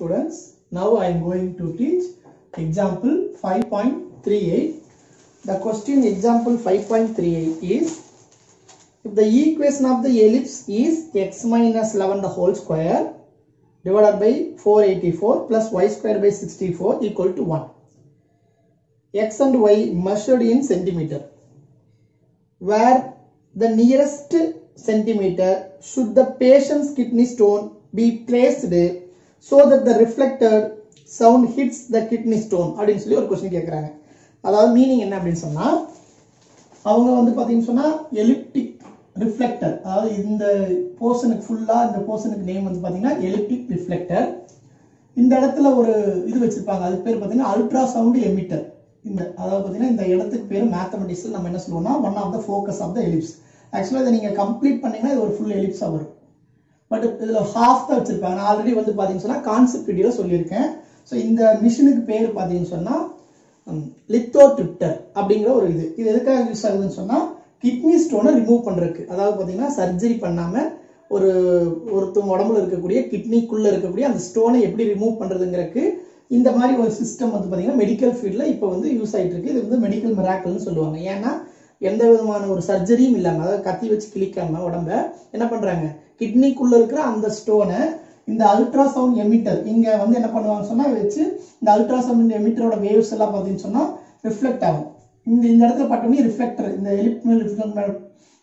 students now i am going to teach example 5.38 the question example 5.38 is if the equation of the ellipse is x minus 11 the whole square divided by 484 plus y square by 64 equal to 1 x and y measured in centimeter where the nearest centimeter should the patient's kidney stone be placed so that the reflected sound hits the kidney stone அப்படின்னு சொல்லி ஒரு question கேட்குறாங்க அதாவது meaning என்ன அப்படின்னு சொன்னா அவங்க வந்து பார்த்தீங்கன்னு சொன்னா எலிப்டிக் ரிஃப்ளெக்டர் அதாவது இந்த போர்ஷனுக்கு ஃபுல்லாக இந்த போர்ஷனுக்கு நேம் வந்து பார்த்தீங்கன்னா எலிப்டிக் ரிஃப்ளெக்டர் இந்த இடத்துல ஒரு இது வச்சிருப்பாங்க அது பேர் பார்த்தீங்கன்னா அல்ட்ரா சவுண்ட் எமிட்டர் இந்த அதாவது பார்த்தீங்கன்னா இந்த இடத்துக்கு பேர் மேத்தமெட்டிக்ஸில் நம்ம என்ன சொல்லுவோம்னா one of the focus of the ellipse ஆக்சுவலாக இதை நீங்கள் கம்ப்ளீட் பண்ணீங்கன்னா இது ஒரு ஃபுல் எலிப்ஸாக வரும் பட் இதில் ஹாஃப் தான் வச்சிருப்பாங்க நான் ஆல்ரெடி வந்து பார்த்தீங்கன்னு சொன்னால் கான்செப்ட் வீடியோவில் சொல்லியிருக்கேன் ஸோ இந்த மிஷினுக்கு பேர் பார்த்தீங்கன்னு சொன்னால் லித்தோ ட்ரிப்டர் அப்படிங்கிற ஒரு இது இது எதுக்காக யூஸ் ஆகுதுன்னு சொன்னால் கிட்னி ஸ்டோனை ரிமூவ் பண்ணுறதுக்கு அதாவது பார்த்தீங்கன்னா சர்ஜரி பண்ணாமல் ஒரு ஒருத்தவங்க உடம்புல இருக்கக்கூடிய கிட்னிக்குள்ளே இருக்கக்கூடிய அந்த ஸ்டோனை எப்படி ரிமூவ் பண்ணுறதுங்கிறதுக்கு இந்த மாதிரி ஒரு சிஸ்டம் வந்து பார்த்தீங்கன்னா மெடிக்கல் ஃபீல்டில் இப்போ வந்து யூஸ் ஆகிட்டு இருக்கு இது வந்து மெடிக்கல் மிராக்கல்னு சொல்லுவாங்க ஏன்னா எந்த விதமான ஒரு சர்ஜரியும் இல்லாமல் அதாவது கத்தி வச்சு கிளிக்காம உடம்ப என்ன பண்ணுறாங்க கிட்னிக்குள்ளே இருக்கிற அந்த ஸ்டோனை இந்த அல்ட்ராசவுண்ட் எமிட்டர் இங்கே வந்து என்ன பண்ணுவாங்க சொன்னால் வச்சு இந்த அல்ட்ராசவுண்ட் எமிட்டரோட வேவ்ஸ் எல்லாம் பார்த்தீங்கன்னு சொன்னால் ரிஃப்ளெக்ட் ஆகும் இந்த இந்த இடத்துல பட்டோம்னா ரிஃப்ளெக்டர் இந்த எலிப் ரிஃப்ளெக்ட்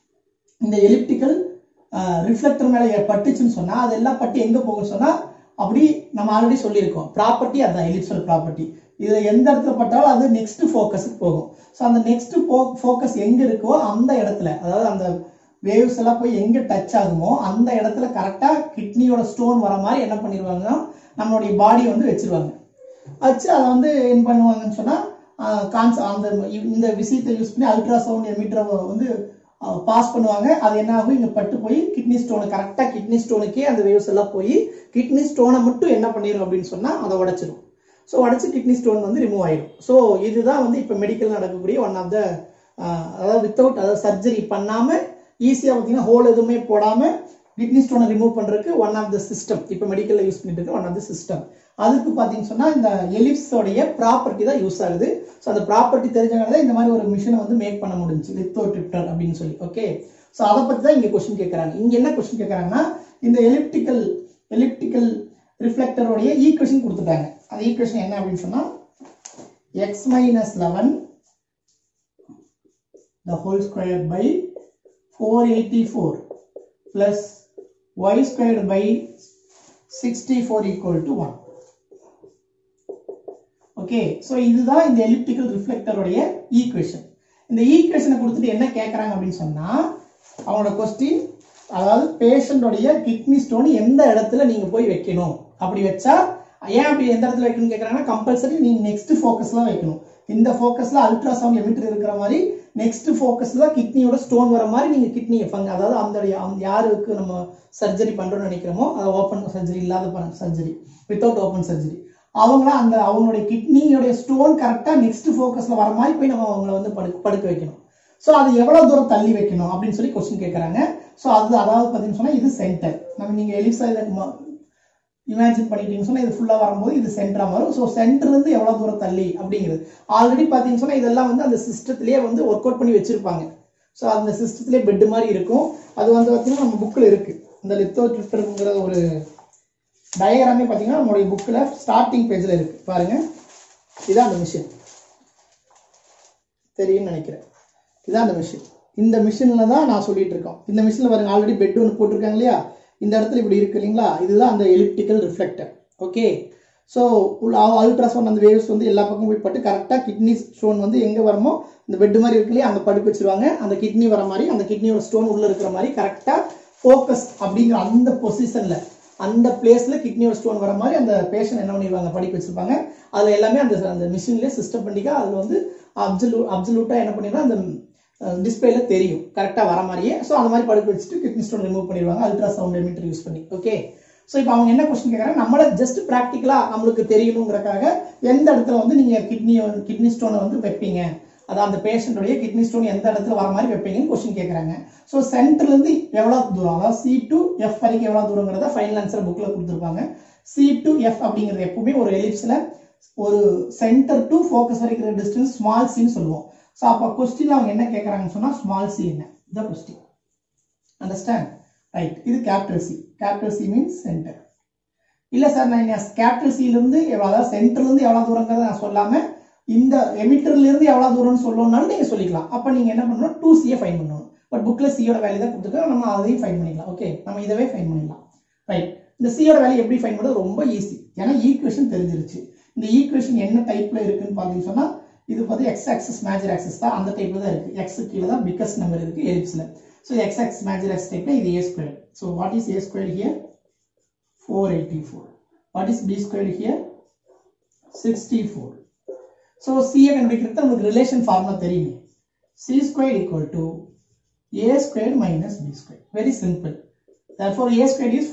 இந்த எலிப்டிக்கல் ரிஃப்ளெக்டர் மேலே பட்டுச்சுன்னு சொன்னால் அது எல்லாம் பட்டு எங்கே போகும்னு சொன்னால் அப்படி நம்ம ஆல்ரெடி சொல்லியிருக்கோம் ப்ராப்பர்ட்டி அதுதான் எலிப்சல் ப்ராப்பர்ட்டி இதில் எந்த இடத்துல பட்டாலும் அது நெக்ஸ்ட் ஃபோக்கஸுக்கு போகும் ஸோ அந்த நெக்ஸ்ட் ஃபோக்கஸ் எங்கே இருக்கோ அந்த இடத்துல அதாவது அந்த வேவ்ஸ் எல்லாம் போய் எங்கே டச் ஆகுமோ அந்த இடத்துல கரெக்டாக கிட்னியோட ஸ்டோன் வர மாதிரி என்ன பண்ணிடுவாங்கன்னா நம்மளுடைய பாடி வந்து வச்சிருவாங்க வச்சு அதை வந்து என்ன பண்ணுவாங்கன்னு சொன்னால் கான்ஸ் அந்த இந்த விஷயத்தை யூஸ் பண்ணி அல்ட்ராசவுண்ட் எமிட்டரை வந்து பாஸ் பண்ணுவாங்க அது என்ன ஆகும் இங்கே பட்டு போய் கிட்னி ஸ்டோனு கரெக்டாக கிட்னி ஸ்டோனுக்கே அந்த வேவ்ஸ் எல்லாம் போய் கிட்னி ஸ்டோனை மட்டும் என்ன பண்ணிடும் அப்படின்னு சொன்னால் அதை உடச்சிடும் ஸோ உடச்சி கிட்னி ஸ்டோன் வந்து ரிமூவ் ஆயிடும் ஸோ இதுதான் வந்து இப்போ மெடிக்கல் நடக்கக்கூடிய ஒன் ஆஃப் த அதாவது வித்தவுட் அதாவது சர்ஜரி பண்ணாமல் ஈஸியாக பார்த்தீங்கன்னா ஹோல் எதுவுமே போடாமல் கிட்னி ஸ்டோனை ரிமூவ் பண்ணுறதுக்கு ஒன் ஆஃப் த சிஸ்டம் இப்போ மெடிக்கலில் யூஸ் பண்ணிட்டு இருக்க ஒன் ஆஃப் த சிஸ்டம் அதுக்கு பார்த்தீங்கன்னு சொன்னால் இந்த எலிப்ஸோடைய ப்ராப்பர்ட்டி தான் யூஸ் ஆகுது ஸோ அந்த ப்ராப்பர்ட்டி தெரிஞ்சவங்க தான் இந்த மாதிரி ஒரு மிஷினை வந்து மேக் பண்ண முடிஞ்சு லித்தோ ட்ரிப்டர் அப்படின்னு சொல்லி ஓகே ஸோ அதை பற்றி தான் இங்கே கொஸ்டின் கேட்குறாங்க இங்கே என்ன கொஸ்டின் கேட்குறாங்கன்னா இந்த எலிப்டிக்கல் எலிப்டிக்கல் ரிஃப்ளெக்டருடைய ஈக்குவேஷன் கொடுத்துட்டாங்க அந்த ஈக்குவேஷன் என்ன அப்படின்னு சொன்னால் X minus eleven the whole square by four eighty four plus Y square by sixty four equal to one okay so இதுதான் இந்த எலிப்டிக்கல் ரிஃப்ளெக்டருடைய ஈக்குவேஷன் இந்த ஈக்குவேஷனை கொடுத்துட்டு என்ன கேட்குறாங்க அப்படின்னு சொன்னால் அவங்களோட கொஸ்டின் அதாவது பேஷண்டோடைய கிட்னி ஸ்டோன் எந்த இடத்துல நீங்கள் போய் வைக்கணும் அப்படி வச்சா ஏன் அப்படி எந்த இடத்துல வைக்கணும்னு கேட்குறாங்கன்னா கம்பல்சரி நீங்கள் நெக்ஸ்ட் ஃபோக்கஸ்லாம் வைக்கணும் இந்த ஃபோக்கஸில் அல்ட்ராசவுண்ட் எமிட்டர் இருக்கிற மாதிரி நெக்ஸ்ட் ஃபோக்கஸில் கிட்னியோட ஸ்டோன் வர மாதிரி நீங்கள் கிட்னி ஃபங் அதாவது அந்த யாருக்கு நம்ம சர்ஜரி பண்ணுறோம்னு நினைக்கிறோமோ அதை ஓப்பன் சர்ஜரி இல்லாத சர்ஜரி வித்தவுட் ஓப்பன் சர்ஜரி அவங்கள அந்த அவங்களுடைய கிட்னியோடைய ஸ்டோன் கரெக்டாக நெக்ஸ்ட் ஃபோக்கஸில் வர மாதிரி போய் நம்ம அவங்கள வந்து படுக்க படுக்க வைக்கணும் ஸோ அது எவ்வளோ தூரம் தள்ளி வைக்கணும் அப்படின்னு சொல்லி கொஸ்டின் கேட்குறாங்க ஸோ அது அதாவது பார்த்தீங்கன்னு சொன்னால் இது சென்டர் நம்ம நீங்கள் எலிப்ஸா இதை இமேஜின் பண்ணிட்டீங்கன்னு சொன்னால் இது ஃபுல்லாக வரும்போது இது சென்டராக வரும் ஸோ சென்டர்லேருந்து எவ்வளோ தூரம் தள்ளி அப்படிங்கிறது ஆல்ரெடி பார்த்தீங்கன்னு சொன்னால் இதெல்லாம் வந்து அந்த சிஸ்டத்துலேயே வந்து ஒர்க் அவுட் பண்ணி வச்சுருப்பாங்க ஸோ அந்த சிஸ்டத்துலேயே பெட் மாதிரி இருக்கும் அது வந்து பார்த்தீங்கன்னா நம்ம புக்கில் இருக்குது இந்த லித்தோ ட்ரிப்டருங்கிற ஒரு டயக்ராமே பார்த்தீங்கன்னா நம்மளுடைய புக்கில் ஸ்டார்டிங் பேஜில் இருக்குது பாருங்கள் இதான் அந்த மிஷின் தெரியும்னு நினைக்கிறேன் இதான் அந்த மிஷின் இந்த மிஷினில் தான் நான் சொல்லிட்டு இருக்கோம் இந்த மிஷினில் பாருங்க ஆல்ரெடி பெட் ஒன்று போட்டிருக்காங்க இல்லையா இந்த இடத்துல இப்படி இருக்கு இல்லைங்களா இதுதான் அந்த elliptical reflector okay so ultrasound அந்த வேவ்ஸ் வந்து எல்லா பக்கம் போய் பட்டு கரெக்டாக கிட்னி ஸ்டோன் வந்து எங்கே வரமோ இந்த பெட் மாதிரி இருக்கு இல்லையா அங்கே படுக்க வச்சிருவாங்க அந்த கிட்னி வர மாதிரி அந்த கிட்னியோட ஸ்டோன் உள்ளே இருக்கிற மாதிரி கரெக்டாக ஃபோக்கஸ் அப்படிங்கிற அந்த பொசிஷனில் அந்த பிளேஸில் கிட்னியோட ஸ்டோன் வர மாதிரி அந்த பேஷண்ட் என்ன பண்ணிடுவாங்க படிக்க வச்சிருப்பாங்க அதில் எல்லாமே அந்த அந்த மிஷின்லேயே சிஸ்டமேட்டிக்காக அதில் வந்து அப்சல்யூ அப்சல்யூட்டாக என்ன பண்ணிடுவாங்க அந்த டிஸ்பிளேல தெரியும் கரெக்டாக வர மாதிரியே ஸோ அந்த மாதிரி படுக்க வச்சுட்டு கிட்னி ஸ்டோன் ரிமூவ் பண்ணிடுவாங்க அல்ட்ரா சவுண்ட் எமிட்டர் யூஸ் பண்ணி ஓகே ஸோ இப்போ அவங்க என்ன கொஸ்டின் கேட்குறாங்க நம்மள ஜஸ்ட் ப்ராக்டிக்கலாக நம்மளுக்கு தெரியணுங்கிறக்காக எந்த இடத்துல வந்து நீங்கள் கிட்னி கிட்னி ஸ்டோனை வந்து வைப்பீங்க அது அந்த பேஷண்ட்டுடைய கிட்னி ஸ்டோன் எந்த இடத்துல வர மாதிரி வைப்பீங்கன்னு கொஸ்டின் கேட்குறாங்க ஸோ சென்டர்லேருந்து எவ்வளோ தூரம் அதாவது சி டு எஃப் வரைக்கும் எவ்வளோ தூரங்கிறத ஃபைனல் ஆன்சர் புக்கில் கொடுத்துருப்பாங்க சி டு எஃப் அப்படிங்கிறது எப்பவுமே ஒரு எலிப்ஸில் ஒரு சென்டர் டு ஃபோக்கஸ் வரைக்கும் டிஸ்டன்ஸ் ஸ்மால் சின்னு சொல்லுவோம் ஸோ அப்போ கொஸ்டின் அவங்க என்ன கேட்குறாங்கன்னு சொன்னால் ஸ்மால் சி என்ன த கொஸ்டின் அண்டர்ஸ்டாண்ட் ரைட் இது capital C capital C means centre இல்லை சார் நான் கேபிட்டல் சியிலிருந்து அதாவது சென்டர்லேருந்து எவ்வளோ தூரங்கிறத நான் சொல்லாமல் இந்த எமிட்டர்லேருந்து எவ்வளோ தூரம்னு சொல்லணும்னாலும் நீங்கள் சொல்லிக்கலாம் அப்போ நீங்கள் என்ன பண்ணணும் டூ சியை ஃபைன் பண்ணணும் பட் புக்கில் சியோட வேல்யூ தான் கொடுத்துருக்கோம் நம்ம அதையும் ஃபைன் பண்ணிக்கலாம் ஓகே நம்ம இதவே ஃபைன் பண்ணிடலாம் ரைட் இந்த சியோட வேல்யூ எப்படி ஃபைன் பண்ணுறது ரொம்ப ஈஸி ஏன்னா ஈக்குவேஷன் தெரிஞ்சிருச்சு இந்த ஈக்குவேஷன் என்ன டைப்பில் இருக்குன்னு பார்த்தீங்கன்னு சொன்னால் இது பார்த்து எக்ஸ் ஆக்சஸ் மேஜர் ஆக்சஸ் தான் அந்த டைப்பில் தான் இருக்குது எக்ஸ் கீழே தான் பிக்கஸ்ட் நம்பர் இருக்குது எலிப்ஸில் so X axis major axis டைப்பில் இது A square so what is A square here four eighty four what is B square here sixty four so C A கண்டுபிடிக்கிறது நமக்கு ரிலேஷன் ஃபார்முலா தெரியுமே C square equal to A square minus B square very simple therefore a squared is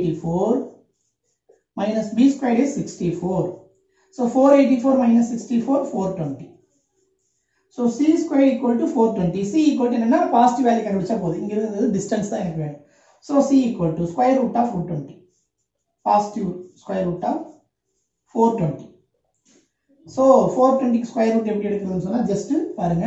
484 minus b squared is 64 so 484 minus 64 420 so c squared equal to 420 c equal to என்னன்னா positive value கண்டுபிடிச்சா போதும் இங்க இருந்து distance தான் எனக்கு வேணும் so c equal to square root of 420 positive square root of 420 so 420 square root எப்படி எடுக்கிறதுன்னு சொன்னா ஜஸ்ட் பாருங்க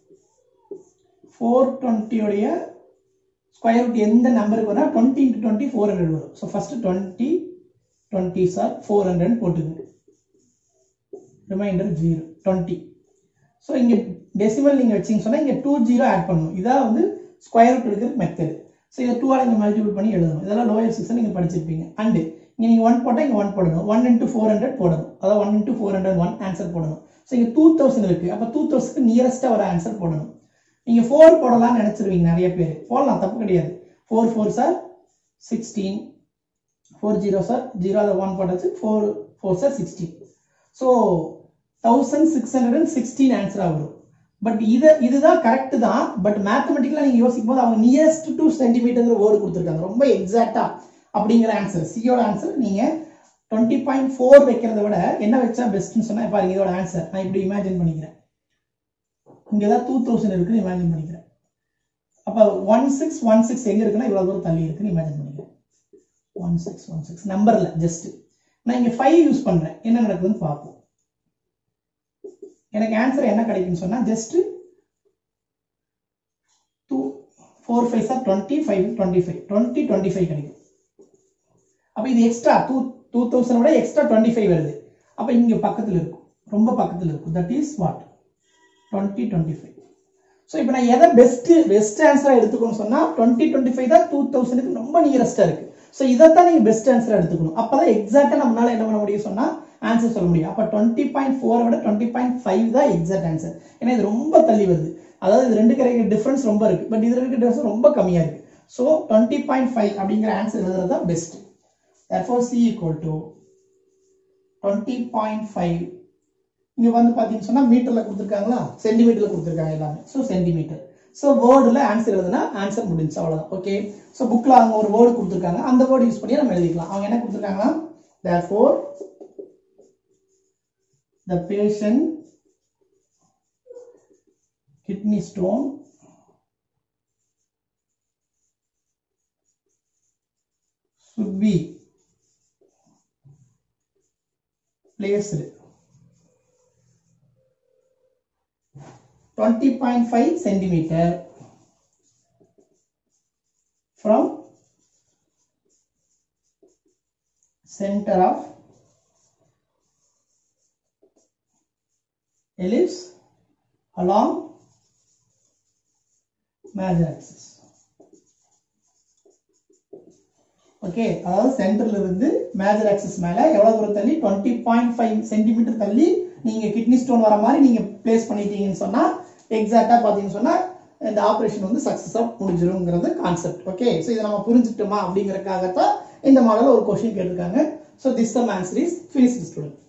420 உடைய ஸ்கொயர் ரூட் எந்த நம்பருக்கு வரும் twenty into twenty four hundred வரும் so first twenty twenty sir four hundred போட்டுங்க ரிமைண்டர் ஜீரோ டுவெண்ட்டி ஸோ இங்கே டெசிமல் நீங்கள் வச்சிங்க சொன்னால் இங்கே டூ ஜீரோ ஆட் பண்ணணும் இதான் வந்து ஸ்கொயர் ரூட் எடுக்கிற மெத்தட் ஸோ இதை டூவால் இங்கே மல்டிபிள் பண்ணி எழுதணும் இதெல்லாம் லோயர் சிக்ஸ் நீங்கள் படிச்சிருப்பீங்க அண்டு இங்கே நீங்கள் ஒன் போட்டால் இங்கே ஒன் போடணும் ஒன் இன்ட்டு ஃபோர் ஹண்ட்ரட் போடணும் அதாவது one into four hundred one answer போடணும் ஸோ இங்கே டூ தௌசண்ட் இருக்குது அப்போ டூ தௌசண்ட்க்கு நியரஸ்ட்டாக ஒரு ஆன்சர் போடணும் நீங்கள் ஃபோர் போடலாம்னு நினச்சிருவீங்க நிறைய பேர் போடலாம் தப்பு கிடையாது four four sir sixteen four zero sir zero அதை ஒன் போட்டாச்சு four four sir sixteen so thousand six hundred and sixteen ஆன்சராக வரும் பட் இது இதுதான் கரெக்ட் தான் பட் மேத்தமெட்டிக்கலாக நீங்கள் யோசிக்கும் போது அவங்க நியரஸ்ட் டு சென்டிமீட்டர் வேர்டு கொடுத்துருக்காங்க ரொம்ப எக்ஸாக்டா அப்படிங்கிற ஆன்சர் சியோட ஆன்சர் நீங்கள் டுவெண்ட்டி பாயிண்ட் ஃபோர் வைக்கிறத விட என்ன வச்சா பெஸ்ட்னு சொன்னால் பாருங்க இதோட ஆன்சர் நான் இப்படி இமேஜின் பண்ணிக்கிறேன் இங்கே தான் டூ தௌசண்ட் இருக்குன்னு இமேஜின் பண்ணிக்கிறேன் அப்போ ஒன் சிக்ஸ் ஒன் சிக்ஸ் எங்கே இருக்குன்னா இவ்வளோ தூரம் தள்ளி இருக்குன்னு இமேஜின் பண்ணிக்கிறேன் ஒன் சிக்ஸ் ஒன் சிக்ஸ் நம்பரில் ஜஸ்ட் நான் இங்கே ஃபைவ் யூஸ் பண்ணுறேன் என்ன நடக்குதுன்னு பார்ப்போம் எனக்கு ஆன்சர் என்ன கிடைக்குன்னு சொன்னால் just two four five sir twenty five twenty five twenty twenty five கிடைக்கும் அப்போ இது எக்ஸ்ட்ரா டூ டூ தௌசண்ட் விட எக்ஸ்ட்ரா டுவெண்ட்டி ஃபைவ் வருது அப்போ இங்கே பக்கத்தில் இருக்கும் ரொம்ப பக்கத்தில் இருக்கும் that is what twenty twenty five so இப்போ நான் எதை பெஸ்ட் பெஸ்ட் ஆன்சராக எடுத்துக்கணும்னு சொன்னால் டுவெண்ட்டி டுவெண்ட்டி ஃபைவ் தான் டூ தௌசண்ட்க்கு ரொம்ப நியரஸ்ட்டாக இருக்குது ஸோ இதைத்தான் நீங்கள் பெஸ்ட் ஆன்சராக எடுத்துக்கணும் அப்போ தான் எக்ஸாக்டாக நம்மளால என்ன பண்ண முடியும் சொன்னால் ஆன்சர் சொல்ல முடியும் அப்போ டுவெண்ட்டி பாயிண்ட் ஃபோரை விட டுவெண்ட்டி பாயிண்ட் ஃபைவ் தான் எக்ஸாக்ட் ஆன்சர் ஏன்னா இது ரொம்ப தள்ளி வருது அதாவது இது ரெண்டு கிடைக்கிற டிஃப்ரென்ஸ் ரொம்ப இருக்குது பட் இது ரெண்டு டிஃப்ரென்ஸ் ரொம்ப கம்மியாக இருக்குது ஸோ டுவெண்ட்டி பாயிண்ட் ஃபைவ் அப்படிங்கிற ஆன்சர் எழுதுறது தான் best therefore c equal to twenty point five இங்க வந்து பாத்தீங்கன்னு சொன்னா மீட்டர்ல கொடுத்துருக்காங்களா சென்டிமீட்டர்ல கொடுத்துருக்காங்க எல்லாமே ஸோ சென்டிமீட்டர் ஸோ வேர்டில் ஆன்சர் எழுதுனா ஆன்சர் முடிஞ்சு அவ்வளோதான் ஓகே ஸோ புக்கில் அவங்க ஒரு வேர்டு கொடுத்துருக்காங்க அந்த வேர்டு யூஸ் பண்ணி நம்ம எழுதிக்கலாம் அவங்க என்ன கொடுத்துருக்காங்கன்னா therefore the patient kidney stone should be placed 20.5 centimeter from center of ellipse along major axis okay அதாவது சென்டர்ல இருந்து மேஜர் ஆக்சிஸ் மேல எவ்வளவு தூரம் தள்ளி டுவெண்ட்டி பாயிண்ட் ஃபைவ் சென்டிமீட்டர் தள்ளி நீங்க கிட்னி ஸ்டோன் வர மாதிரி நீங்க பிளேஸ் பண்ணிட்டீங்கன்னு சொன்னா எக்ஸாக்டா பாத்தீங்கன்னு சொன்னா இந்த ஆபரேஷன் வந்து சக்சஸா முடிஞ்சிருங்கிறது கான்செப்ட் ஓகே ஸோ இதை நம்ம புரிஞ்சுட்டோமா அப்படிங்கறதுக்காகத்தான் இந்த மாடல் ஒரு கொஸ்டின் கேட்டிருக்காங்க ஸோ திஸ் தம் ஆன்சர் இஸ் ஃபினிஷ்ட் ஸ்டூடெண்ட்